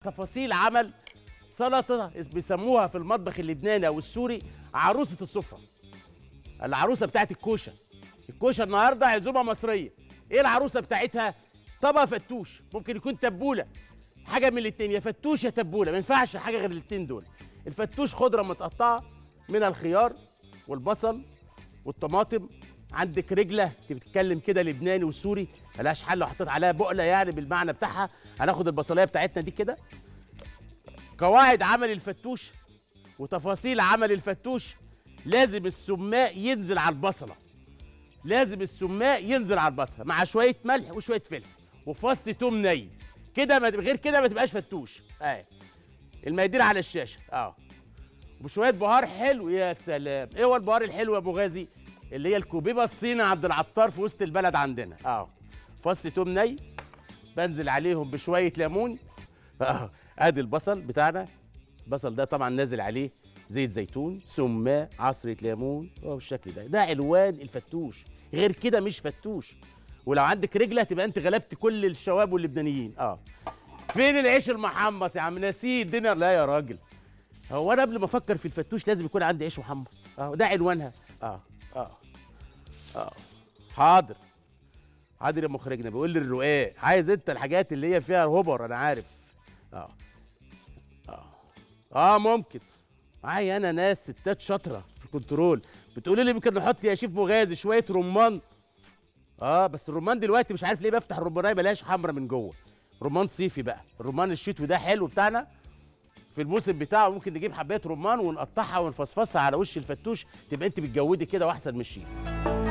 تفاصيل عمل سلطه بيسموها في المطبخ اللبناني او السوري عروسه السفره العروسه بتاعت الكوشه الكوشه النهارده عزومه مصريه ايه العروسه بتاعتها طبق فتوش ممكن يكون تبوله حاجه من الاتنين يا فتوش يا تبوله ما ينفعش حاجه غير الاتنين دول الفتوش خضره متقطعه منها الخيار والبصل والطماطم عندك رجله انت بتتكلم كده لبناني وسوري ملهاش حل لو حطيت عليها بقله يعني بالمعنى بتاعها هناخد البصلايه بتاعتنا دي كده قواعد عمل الفتوش وتفاصيل عمل الفتوش لازم السماء ينزل على البصله لازم السماء ينزل على البصله مع شويه ملح وشويه فلفل وفص توم ني كده ما غير كده ما تبقاش فتوش اهي المقادير على الشاشه اه وشويه بهار حلو يا سلام ايه هو البهار الحلو يا ابو غازي اللي هي الكوبيبه الصيني عبد العطار في وسط البلد عندنا اه فص توم ني بنزل عليهم بشويه ليمون اه ادي البصل بتاعنا البصل ده طبعا نازل عليه زيت زيتون سماء عصره ليمون اه بالشكل ده ده علوان الفتوش غير كده مش فتوش ولو عندك رجله تبقى انت غلبت كل الشباب واللبنانيين اه فين العيش المحمص يا عم نسيه الدنيا لا يا راجل هو انا قبل ما افكر في الفتوش لازم يكون عندي عيش محمص اه ده عنوانها اه اه اه حاضر حاضر يا مخرجنا بيقول لي الرقاق عايز انت الحاجات اللي هي فيها هبر انا عارف اه اه اه ممكن معايا انا ناس ستات شاطره في الكنترول بتقولي لي ممكن نحط يا شيف مغازي شويه رمان اه بس الرمان دلوقتي مش عارف ليه بفتح الرمانيه بلاقيش حمرا من جوه رمان صيفي بقى الرمان الشتوي ده حلو بتاعنا في الموسم بتاعه ممكن نجيب حبايه رمان ونقطعها ونفصفصها على وش الفتوش تبقى انت بتجودي كده واحسن من الشيف